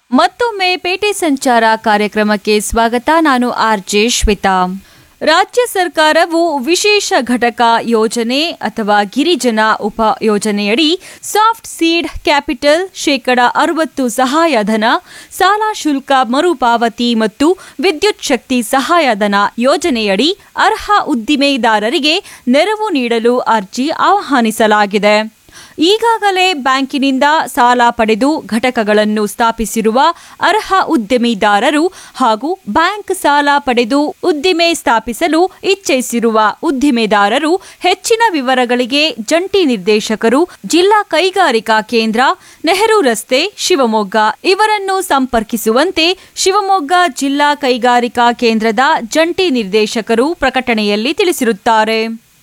ಮತ್ತೊಮ್ಮೆ ಪೇಟೆ ಸಂಚಾರ ಕಾರ್ಯಕ್ರಮಕ್ಕೆ ಸ್ವಾಗತ ನಾನು ಆರ್ ಜೆ ಶ್ವೇತಾ ರಾಜ್ಯ ಸರ್ಕಾರವು ವಿಶೇಷ ಘಟಕ ಯೋಜನೆ ಅಥವಾ ಗಿರಿಜನ ಉಪ ಯೋಜನೆಯಡಿ ಸಾಫ್ಟ್ ಸೀಡ್ ಕ್ಯಾಪಿಟಲ್ ಶೇಕಡ ಅರವತ್ತು ಸಹಾಯಧನ ಸಾಲ ಶುಲ್ಕ ಮರುಪಾವತಿ ಮತ್ತು ವಿದ್ಯುತ್ ಶಕ್ತಿ ಸಹಾಯಧನ ಯೋಜನೆಯಡಿ ಅರ್ಹ ಉದ್ದಿಮೆದಾರರಿಗೆ ನೆರವು ನೀಡಲು ಅರ್ಜಿ ಆಹ್ವಾನಿಸಲಾಗಿದೆ ಈಗಾಗಲೇ ಬ್ಯಾಂಕಿನಿಂದ ಸಾಲ ಪಡೆದು ಘಟಕಗಳನ್ನು ಸ್ಥಾಪಿಸಿರುವ ಅರ್ಹ ಉದ್ಯಮಿದಾರರು ಹಾಗೂ ಬ್ಯಾಂಕ್ ಸಾಲ ಪಡೆದು ಉದ್ದಿಮೆ ಸ್ಥಾಪಿಸಲು ಇಚ್ಛಿಸಿರುವ ಉದ್ದಿಮೆದಾರರು ಹೆಚ್ಚಿನ ವಿವರಗಳಿಗೆ ಜಂಟಿ ನಿರ್ದೇಶಕರು ಜಿಲ್ಲಾ ಕೈಗಾರಿಕಾ ಕೇಂದ್ರ ನೆಹರು ರಸ್ತೆ ಶಿವಮೊಗ್ಗ ಇವರನ್ನು ಸಂಪರ್ಕಿಸುವಂತೆ ಶಿವಮೊಗ್ಗ ಜಿಲ್ಲಾ ಕೈಗಾರಿಕಾ ಕೇಂದ್ರದ ಜಂಟಿ ನಿರ್ದೇಶಕರು ಪ್ರಕಟಣೆಯಲ್ಲಿ ತಿಳಿಸಿರುತ್ತಾರೆ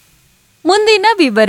ಮುಂದಿನ ವಿವರ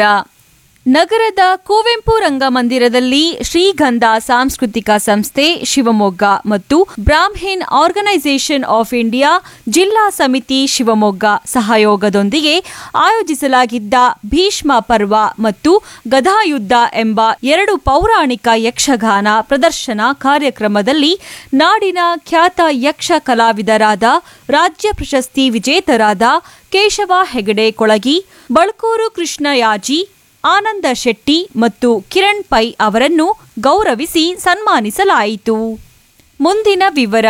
ನಗರದ ಕುವೆಂಪು ರಂಗಮಂದಿರದಲ್ಲಿ ಶ್ರೀಗಂಧ ಸಾಂಸ್ಕೃತಿಕ ಸಂಸ್ಥೆ ಶಿವಮೊಗ್ಗ ಮತ್ತು ಬ್ರಾಹ್ಮಿನ್ ಆರ್ಗನೈಸೇಷನ್ ಆಫ್ ಇಂಡಿಯಾ ಜಿಲ್ಲಾ ಸಮಿತಿ ಶಿವಮೊಗ್ಗ ಸಹಯೋಗದೊಂದಿಗೆ ಆಯೋಜಿಸಲಾಗಿದ್ದ ಭೀಷ್ಮ ಪರ್ವ ಮತ್ತು ಗದಾಯುದ್ಧ ಎಂಬ ಎರಡು ಪೌರಾಣಿಕ ಯಕ್ಷಗಾನ ಪ್ರದರ್ಶನ ಕಾರ್ಯಕ್ರಮದಲ್ಲಿ ನಾಡಿನ ಖ್ಯಾತ ಯಕ್ಷ ಕಲಾವಿದರಾದ ರಾಜ್ಯ ಪ್ರಶಸ್ತಿ ವಿಜೇತರಾದ ಕೇಶವ ಹೆಗಡೆ ಕೊಳಗಿ ಬಳ್ಕೂರು ಕೃಷ್ಣ ಯಾಜಿ ಆನಂದ ಶೆಟ್ಟಿ ಮತ್ತು ಕಿರಣ್ ಪೈ ಅವರನ್ನು ಗೌರವಿಸಿ ಸನ್ಮಾನಿಸಲಾಯಿತು ಮುಂದಿನ ವಿವರ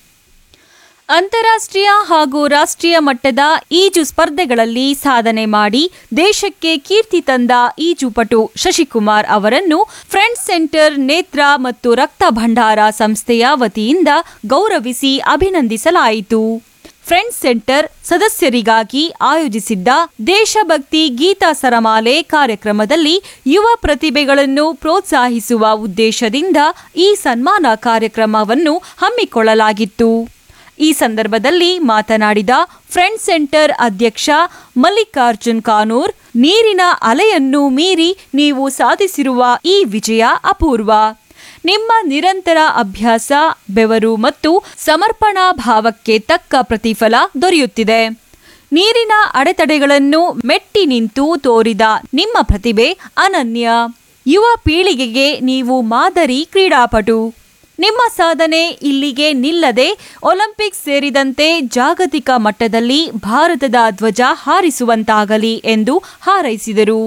ಅಂತಾರಾಷ್ಟ್ರೀಯ ಹಾಗೂ ರಾಷ್ಟ್ರೀಯ ಮಟ್ಟದ ಈಜು ಸ್ಪರ್ಧೆಗಳಲ್ಲಿ ಸಾಧನೆ ಮಾಡಿ ದೇಶಕ್ಕೆ ಕೀರ್ತಿ ತಂದ ಈಜುಪಟು ಶಶಿಕುಮಾರ್ ಅವರನ್ನು ಫ್ರೆಂಡ್ಸ್ ಸೆಂಟರ್ ನೇತ್ರ ಮತ್ತು ರಕ್ತ ಭಂಡಾರ ಸಂಸ್ಥೆಯ ವತಿಯಿಂದ ಗೌರವಿಸಿ ಅಭಿನಂದಿಸಲಾಯಿತು ಫ್ರೆಂಡ್ಸ್ ಸೆಂಟರ್ ಸದಸ್ಯರಿಗಾಗಿ ಆಯೋಜಿಸಿದ್ದ ದೇಶಭಕ್ತಿ ಗೀತಾ ಸರಮಾಲೆ ಕಾರ್ಯಕ್ರಮದಲ್ಲಿ ಯುವ ಪ್ರತಿಭೆಗಳನ್ನು ಪ್ರೋತ್ಸಾಹಿಸುವ ಉದ್ದೇಶದಿಂದ ಈ ಸನ್ಮಾನ ಕಾರ್ಯಕ್ರಮವನ್ನು ಹಮ್ಮಿಕೊಳ್ಳಲಾಗಿತ್ತು ಈ ಸಂದರ್ಭದಲ್ಲಿ ಮಾತನಾಡಿದ ಫ್ರೆಂಡ್ಸ್ ಸೆಂಟರ್ ಅಧ್ಯಕ್ಷ ಮಲ್ಲಿಕಾರ್ಜುನ್ ಕಾನೂರ್ ನೀರಿನ ಅಲೆಯನ್ನು ಮೀರಿ ನೀವು ಸಾಧಿಸಿರುವ ಈ ವಿಜಯ ಅಪೂರ್ವ ನಿಮ್ಮ ನಿರಂತರ ಅಭ್ಯಾಸ ಬೆವರು ಮತ್ತು ಸಮರ್ಪಣಾ ಭಾವಕ್ಕೆ ತಕ್ಕ ಪ್ರತಿಫಲ ದೊರೆಯುತ್ತಿದೆ ನೀರಿನ ಅಡೆತಡೆಗಳನ್ನು ಮೆಟ್ಟಿ ನಿಂತು ತೋರಿದ ನಿಮ್ಮ ಪ್ರತಿಭೆ ಅನನ್ಯ ಯುವ ಪೀಳಿಗೆಗೆ ನೀವು ಮಾದರಿ ಕ್ರೀಡಾಪಟು ನಿಮ್ಮ ಸಾಧನೆ ಇಲ್ಲಿಗೆ ನಿಲ್ಲದೆ ಒಲಿಂಪಿಕ್ಸ್ ಸೇರಿದಂತೆ ಜಾಗತಿಕ ಮಟ್ಟದಲ್ಲಿ ಭಾರತದ ಧ್ವಜ ಹಾರಿಸುವಂತಾಗಲಿ ಎಂದು ಹಾರೈಸಿದರು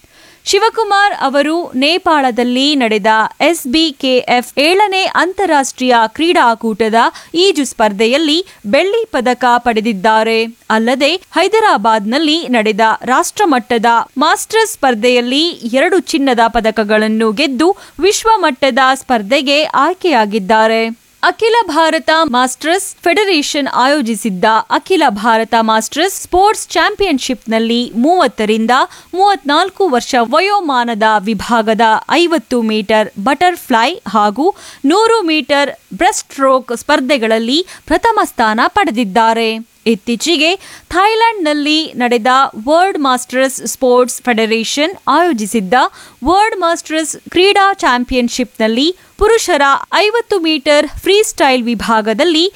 ಶಿವಕುಮಾರ್ ಅವರು ನೇಪಾಳದಲ್ಲಿ ನಡೆದ ಎಸ್ಬಿಕೆಎಫ್ ಏಳನೇ ಅಂತಾರಾಷ್ಟ್ರೀಯ ಕ್ರೀಡಾಕೂಟದ ಈಜು ಸ್ಪರ್ಧೆಯಲ್ಲಿ ಬೆಳ್ಳಿ ಪದಕ ಪಡೆದಿದ್ದಾರೆ ಅಲ್ಲದೆ ಹೈದರಾಬಾದ್ನಲ್ಲಿ ನಡೆದ ರಾಷ್ಟ್ರಮಟ್ಟದ ಮಾಸ್ಟರ್ಸ್ ಸ್ಪರ್ಧೆಯಲ್ಲಿ ಎರಡು ಚಿನ್ನದ ಪದಕಗಳನ್ನು ಗೆದ್ದು ವಿಶ್ವಮಟ್ಟದ ಸ್ಪರ್ಧೆಗೆ ಆಯ್ಕೆಯಾಗಿದ್ದಾರೆ ಅಖಿಲ ಭಾರತ ಮಾಸ್ಟರ್ಸ್ ಫೆಡರೇಷನ್ ಆಯೋಜಿಸಿದ್ದ ಅಖಿಲ ಭಾರತ ಮಾಸ್ಟರ್ಸ್ ಸ್ಪೋರ್ಟ್ಸ್ ಚಾಂಪಿಯನ್ಶಿಪ್ನಲ್ಲಿ ಮೂವತ್ತರಿಂದ ಮೂವತ್ನಾಲ್ಕು ವರ್ಷ ವಯೋಮಾನದ ವಿಭಾಗದ ಐವತ್ತು ಮೀಟರ್ ಬಟರ್ಫ್ಲೈ ಹಾಗೂ ನೂರು ಮೀಟರ್ ಬ್ರೆಸ್ಟ್ ಸ್ಟ್ರೋಕ್ ಸ್ಪರ್ಧೆಗಳಲ್ಲಿ ಪ್ರಥಮ ಸ್ಥಾನ ಪಡೆದಿದ್ದಾರೆ ಇತ್ತೀಚೆಗೆ ಥೈಲ್ಯಾಂಡ್ನಲ್ಲಿ ನಡೆದ ವರ್ಲ್ಡ್ ಮಾಸ್ಟರ್ಸ್ ಸ್ಪೋರ್ಟ್ಸ್ ಫೆಡರೇಷನ್ ಆಯೋಜಿಸಿದ್ದ ವರ್ಲ್ಡ್ ಮಾಸ್ಟರ್ಸ್ ಕ್ರೀಡಾ ಚಾಂಪಿಯನ್ಶಿಪ್ನಲ್ಲಿ ಪುರುಷರ ಐವತ್ತು ಮೀಟರ್ ಫ್ರೀ ಸ್ಟೈಲ್ ವಿಭಾಗದಲ್ಲಿ